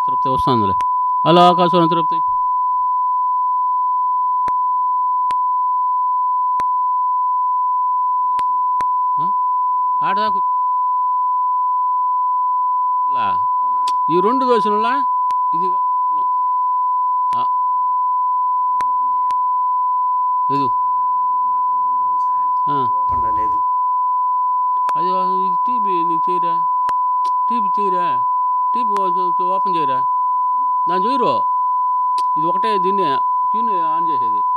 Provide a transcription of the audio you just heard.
తిరుపతి వస్తుందిలే హలో ఆకాశవాణి తిరుపతి ఆ? ఆడదాకా వచ్చి- లా. ఈ రెండు దోశలా ఇది కాదు ప్రాబ్లం. ఆ, ఇది ఆ. ఓపెన్ లేదు అది ఇది టీవీ నీకు చేయరా టీవీ చేయరా టీవీ ఓపెన్ చేయరా దాని చేయరు ఇది ఒకటే దీన్నే ట్యూన్ ఆన్ చేసేది